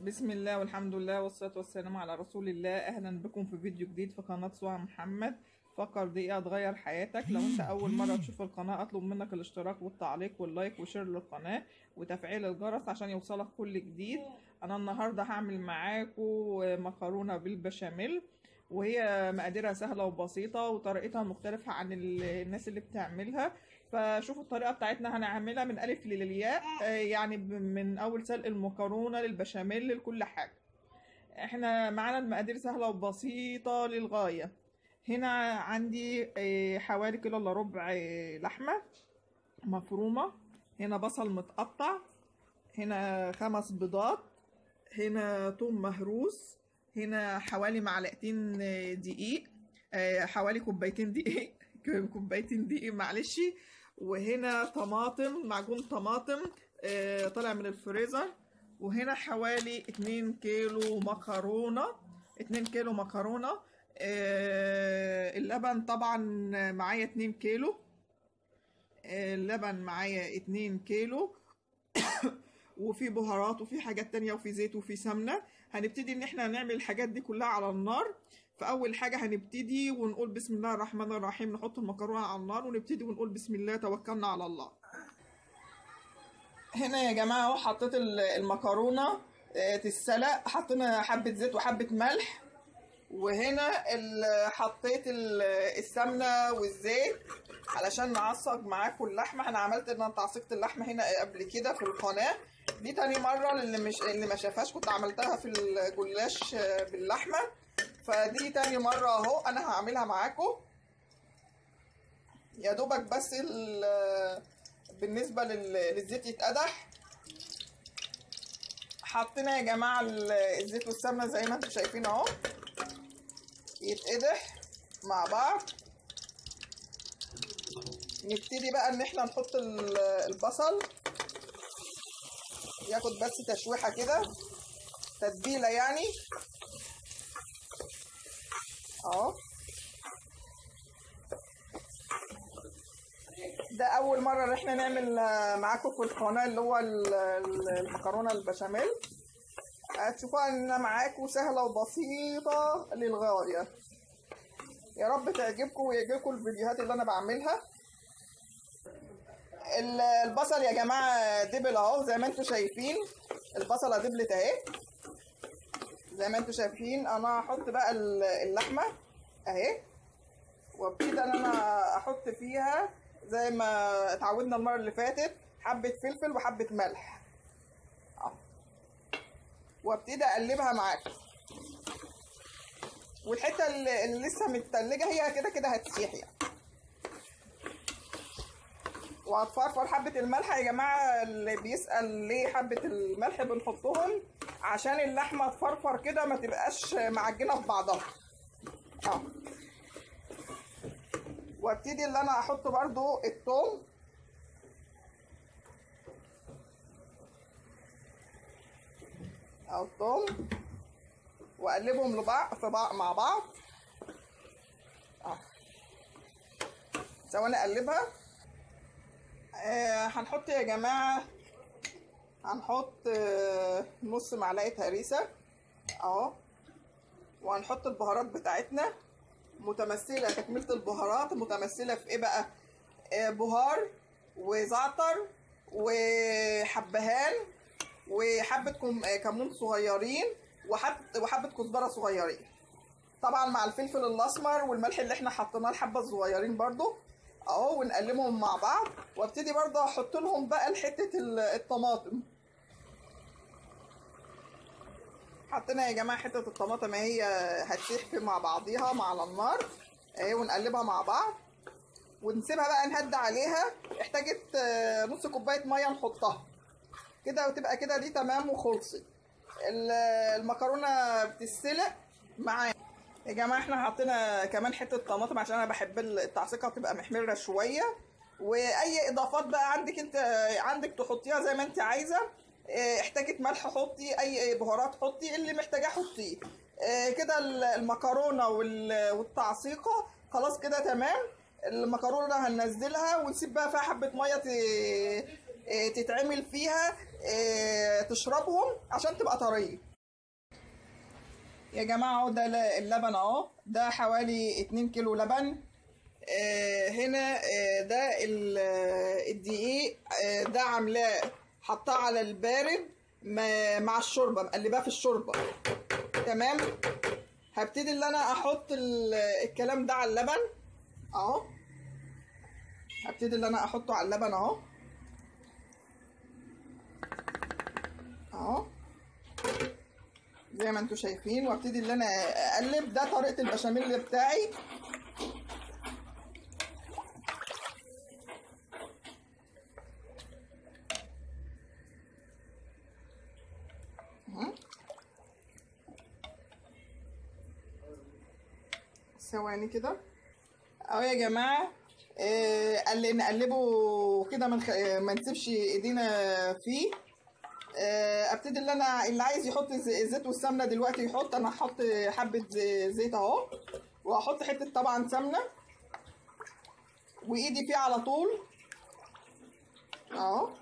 بسم الله والحمد لله والصلاة والسلام على رسول الله أهلا بكم في فيديو جديد في قناة سوى محمد فكر دقيقة تغير حياتك لو انت أول مرة تشوف القناة أطلب منك الاشتراك والتعليق واللايك وشير للقناة وتفعيل الجرس عشان يوصلك كل جديد أنا النهاردة هعمل معاكم مكرونة بالبشاميل وهي مقاديرها سهلة وبسيطة وطريقتها مختلفة عن ال- الناس اللي بتعملها فشوفوا الطريقة بتاعتنا هنعملها من ألف للياء آه، يعني ب- من أول سلق المكرونة للبشاميل لكل حاجة احنا معانا المقادير سهلة وبسيطة للغاية هنا عندي آه، حوالي كيلو الا ربع آه، لحمة مفرومة هنا بصل متقطع هنا خمس بيضات هنا توم مهروس هنا حوالي معلقتين آه، دقيق آه، حوالي كوبايتين دقيق كوبايتين دقيق معلش وهنا طماطم معجون طماطم آه، طالع من الفريزر وهنا حوالي 2 كيلو مكرونة 2 كيلو مكرونة آه، اللبن طبعا معايا 2 كيلو آه، اللبن معايا 2 كيلو وفي بهارات وفي حاجات تانية وفي زيت وفي سمنة هنبتدي ان احنا نعمل الحاجات دي كلها على النار فاول حاجة هنبتدي ونقول بسم الله الرحمن الرحيم نحط المكرونة على النار ونبتدي ونقول بسم الله توكلنا على الله هنا يا جماعة اهو حطيت ال- المكرونة آه، تتسلق حطينا حبة زيت وحبة ملح وهنا ال- حطيت ال- السمنة والزيت علشان نعصج معاكم اللحمة انا عملت ان انا تعصيقة اللحمة هنا قبل كده في القناة دي تاني مرة للي مش اللي ما شافهاش كنت عملتها في الجلاش آه، باللحمة فدي تاني مرة اهو انا هعملها معاكم يا دوبك بس ال- بالنسبة لل- للزيت يتقدح حطينا يا جماعة ال- الزيت والسمنة زي ما انتم شايفين اهو يتقدح مع بعض نبتدي بقى ان احنا نحط ال- البصل ياخد بس تشويحة كده تتبيلة يعني اهو ده اول مرة ان احنا نعمل آه، معاكم في القناة اللي هو ال- ال- المكرونة البشاميل هتشوفوها انها معاكم سهلة وبسيطة للغاية يا رب تعجبكم ويعجبكم الفيديوهات اللي انا بعملها ال- البصل يا جماعة دبل اهو زي ما انتم شايفين البصلة دبلت اهي زي ما انتم شايفين انا هحط بقى ال- اللحمة اهي وابتدي ان انا احط فيها زي ما اتعودنا المرة اللي فاتت حبة فلفل وحبة ملح اهو وابتدي اقلبها معاكم والحته اللي اللي لسه متلجه هي كده كده هتسيح يعني وهتفرفر حبة الملح يا جماعة اللي بيسأل ليه حبة الملح بنحطهم عشان اللحمة تفرفر كده ما تبقاش معجنة في بعضها اه وابتدي اللي انا احط برضو التوم او التوم واقلبهم لبعض في بعض مع بعض اه ثواني اقلبها آه هنحط يا جماعه هنحط آه نص معلقه هريسه اهو وهنحط البهارات بتاعتنا متمثله تكمله البهارات متمثله في ايه بقى آه بهار وزعتر وحبهان وحبه كم- آه، كمون صغيرين وحب وحبه كزبره صغيرين طبعا مع الفلفل الاسمر والملح اللي احنا حطيناه الحبه الصغيرين برضو اهو ونقلبهم مع بعض وابتدي برضو احط لهم بقى حته ال- الطماطم حطينا يا جماعه حته الطماطم هي هتسيح في مع بعضيها مع على النار اهي ونقلبها مع بعض ونسيبها بقى نهدى عليها احتاجت آه، نص كوبايه ميه نحطها كده وتبقى كده دي تمام وخلصت ال- المكرونه بتتسلق معانا يا جماعه احنا حطينا كمان حته طماطم عشان انا بحب التعصيقه تبقى محمره شويه واي اضافات بقى عندك انت عندك تحطيها زي ما انت عايزه اه، احتاجت ملح حطي اي بهارات حطي اللي محتاجاه حطيه اه، كده ال- المكرونه وال- والتعصيقه خلاص كده تمام المكرونه هننزلها ونسيب بقى فيها حبه ميه ت- اه، تتعمل فيها اه، تشربهم عشان تبقى طريه يا جماعة اهو ده ل- اللبن اهو ده حوالي 2 كيلو لبن آه هنا آه ده ال- آه، الدقيق آه ده عاملاه حطاه على البارد ما- مع الشوربة مقلباه في الشوربة تمام هبتدي ان انا احط ال- الكلام ده على اللبن اهو هبتدي ان انا احطه على اللبن اهو اهو زي ما انتم شايفين وابتدي ان انا اقلب ده طريقه البشاميل بتاعي اهو. ثواني كده اهو يا جماعه آه، قل- نقلبه كده ما نخ- آه، ما نسيبش ايدينا فيه آه، ابتدي اللي انا اللي عايز يحط الز- الزيت والسمنه دلوقتي يحط انا هحط حبه ز- زيت اهو وهحط حته طبعا سمنه وايدي فيه على طول اهو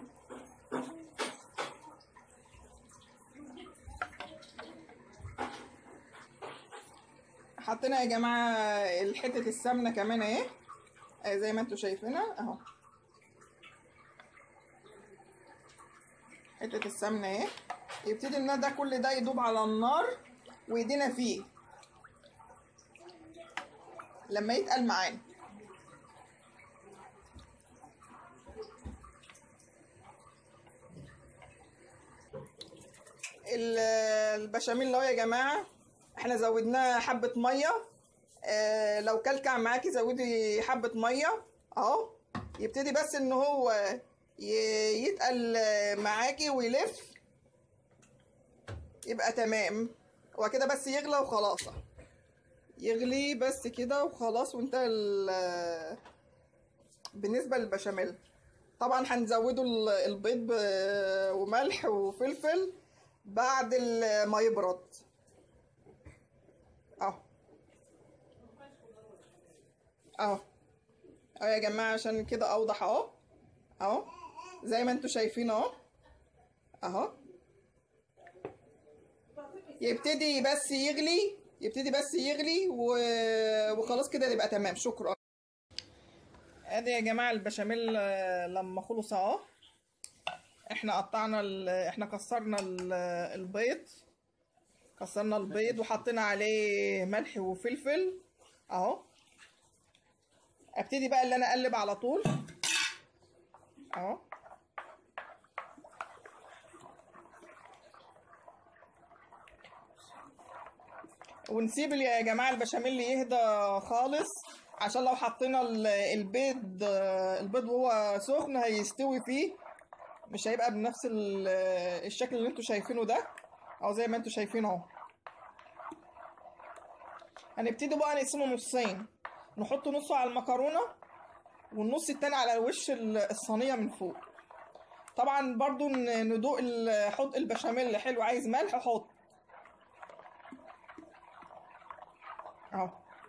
حطينا يا جماعه حته السمنه كمان اهي آه، زي ما انتم شايفينها اهو حته السمنه اهي يبتدي ان ده كل ده يدوب على النار وايدينا فيه لما يتقل معانا ال- البشاميل اهو يا جماعه احنا زودناه حبه ميه اه لو كلكع معاكي زودي حبه ميه اهو يبتدي بس ان هو ي- يتقل معاكي ويلف يبقى تمام هو كده بس يغلى وخلاص يغلي بس كده وخلاص وانتهى ال- بالنسبه للبشاميل طبعا هنزوده ال- البيض ب- وملح وفلفل بعد ال- ما يبرد اهو اهو اهو يا جماعه عشان كده اوضح اهو اهو زي ما انتوا شايفين اهو اهو يبتدي بس يغلي يبتدي بس يغلي و... وخلاص كده يبقى تمام شكرا ادي يا جماعه البشاميل آه، لما خلص اهو احنا قطعنا ال... احنا كسرنا ال... البيض كسرنا البيض وحطينا عليه ملح وفلفل اهو ابتدي بقى اللي انا اقلب على طول اهو ونسيب يا جماعه البشاميل يهدى خالص عشان لو حطينا ال- البيض البيض وهو سخن هيستوي فيه مش هيبقى بنفس ال- الشكل اللي انتوا شايفينه ده او زي ما انتوا شايفين اهو هنبتدي بقى نقسمه نصين نحط نصه على المكرونه والنص التاني على وش ال- الصينيه من فوق طبعا برضو ن- ندوق ال- حط البشاميل حلو عايز ملح حط اهو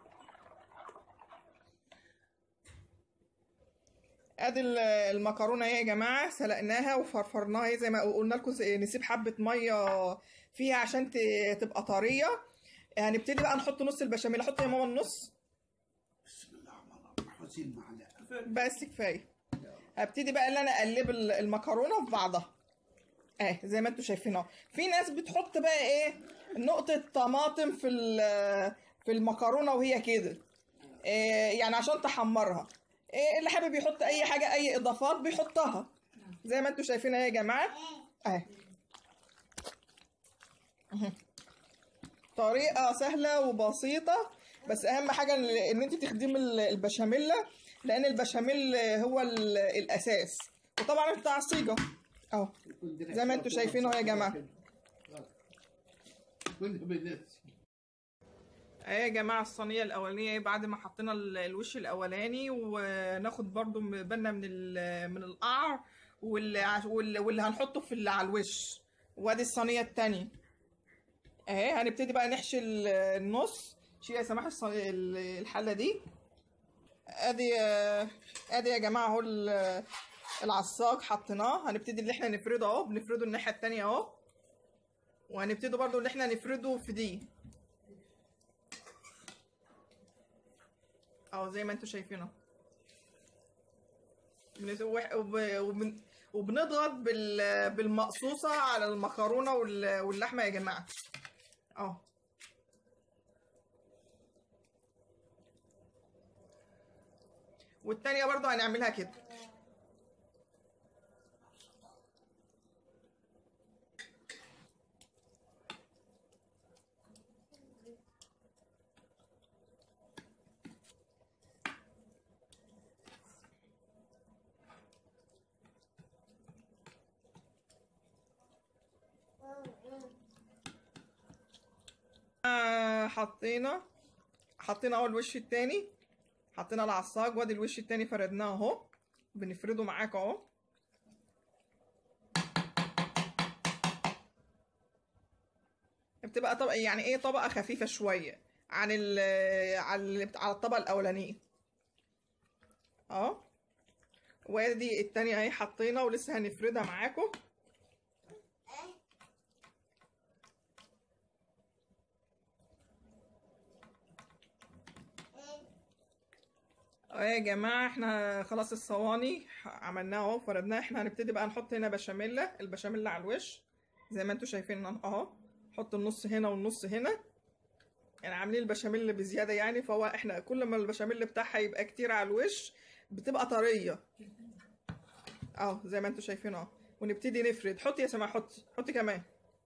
ادي ال- المكرونه اهي يا جماعه سلقناها وفرفرناها اهي زي ما قلنا لكم نسيب حبه ميه فيها عشان ت- تبقى طريه هنبتدي بقى نحط نص البشاميل احط يا ماما النص بسم الله الرحمن الرحيم حسين معلقه بس كفايه هبتدي بقى ان انا اقلب ال- المكرونه في بعضها اه زي ما انتوا شايفين اهو في ناس بتحط بقى ايه نقطه طماطم في ال- في المكرونه وهي كده إيه يعني عشان تحمرها إيه اللي حابب يحط اي حاجه اي اضافات بيحطها زي ما انتوا شايفين اهي يا جماعه اهي اهي. طريقه سهله وبسيطه بس اهم حاجه ان إن انت تخدمي ال- البشاميل لان البشاميل هو ال- الاساس وطبعا بتاع الصيجه اهو زي ما انتوا شايفين اهو يا جماعه كل بنفسي اهي يا جماعه الصينيه الاولانيه بعد ما حطينا ال- الوش الاولاني وناخد برضو م- بالنا من ال- من القعر واللي ع- واللي واللي هنحطه في اللي على الوش وادي الصينيه التانية اهي هنبتدي بقى نحشي ال- النص شيل يا سماح الص- ال- الحله دي ادي ادي يا جماعه اهو ال- العصاج حطيناه هنبتدي اللي احنا نفرده اهو بنفرده الناحيه التانية اهو وهنبتدي برضو ان احنا نفرده في دي اهو زي ما انتوا شايفين اهو بنت- وح- وب- وبن- وبنضغط بال- بالمقصوصة على المكرونة وال- واللحمة يا جماعة اهو والتانية برضو هنعملها كده آه، حطينا حطينا اول الوش التاني حطينا العصاج وادي الوش التاني فردناه اهو بنفرده معاك اهو بتبقى طبقة يعني ايه طبقة خفيفة شوية عن ال على ال- على الطبقة الأولانية اهو وادي التانية اهي حطينا ولسه هنفردها معاكم اه يا جماعة احنا خلاص الصواني عملناها اهو فردناها احنا هنبتدي بقى نحط هنا بشاميل البشاميل على الوش زي ما انتوا شايفين اهو نحط النص هنا والنص هنا يعني عاملين البشاميل بزيادة يعني فهو احنا كل ما البشاميل بتاعها يبقى كتير على الوش بتبقى طرية اهو زي ما انتوا شايفين اهو ونبتدي نفرد حطي يا سماح حطي حطي كمان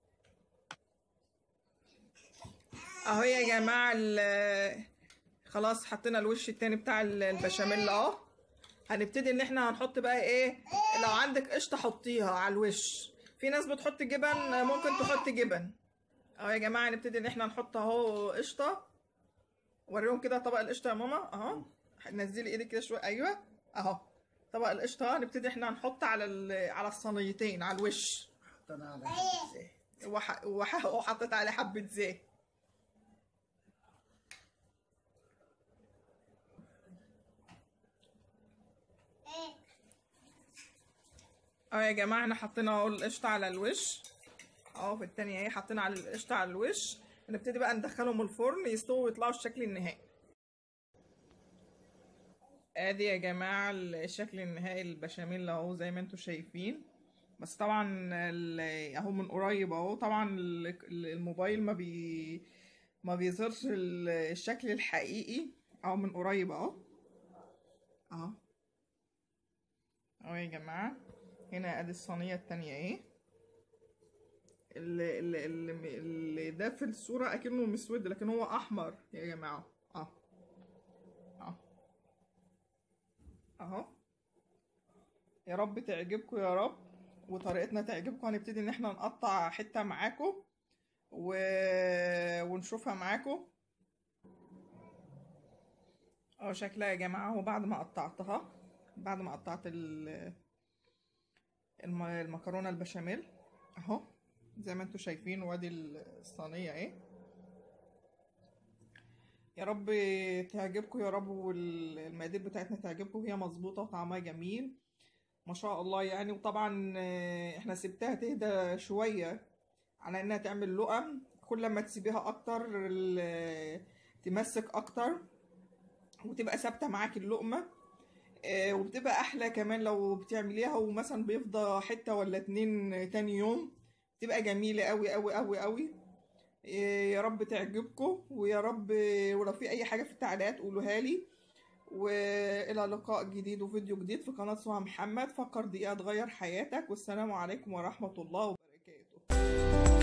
اهو يا جماعة ال- خلاص حطينا الوش التاني بتاع ال- البشاميل اهو هنبتدي ان احنا هنحط بقى ايه لو عندك قشطه حطيها على الوش في ناس بتحط جبن ممكن تحط جبن اهو يا جماعه هنبتدي ان احنا نحط اهو قشطه وريهم كده طبق القشطه يا ماما اهو نزلي ايدك كده شويه ايوه اهو طبق القشطه هنبتدي احنا نحط على ال- على الصينيتين على الوش حطينا على حبة زيت. وح... وح... وحطيت عليه حبه زيت اه يا جماعه احنا حطينا اهو القشطه على الوش اهو في التانية اهي حطينا على القشطه على الوش نبتدي بقى ندخلهم الفرن يستووا ويطلعوا الشكل النهائي ادي يا جماعه الشكل النهائي البشاميل اهو زي ما انتوا شايفين بس طبعا ال- اهو من قريب اهو طبعا ال- ال- الموبايل ما بي ما بيظهرش ال- الشكل الحقيقي اهو من قريب اهو اهو اهو يا جماعه هنا ادي الصينيه التانية اهي اللي, اللي, اللي, اللي ده في الصورة أكنه مسود لكن هو أحمر يا جماعة اه اه اهو يا رب تعجبكم يا رب وطريقتنا تعجبكم هنبتدي ان احنا نقطع حتة معاكم و... ونشوفها معاكم اه شكلها يا جماعة اهو بعد ما قطعتها بعد ما قطعت ال... الم... المكرونة البشاميل اهو زي ما انتوا شايفين وادي الصينية اهي يا رب تعجبكم يا رب والمقادير بتاعتنا تعجبكم هي مظبوطة وطعمها جميل ما شاء الله يعني وطبعا آه، احنا سبتها تهدى شوية على انها تعمل لقم كل ما تسيبيها اكتر ال- تمسك اكتر وتبقى ثابتة معاكي اللقمة آه، وبتبقى احلى كمان لو بتعمليها ومثلا بيفضى حتة ولا اتنين تاني يوم تبقى جميلة قوي قوي قوي قوي إيه، يا رب تعجبكم ويا رب ولو في اي حاجة في التعليقات قولوها لي والى لقاء جديد وفيديو جديد في قناة سوها محمد فكر دقيقة تغير حياتك والسلام عليكم ورحمة الله وبركاته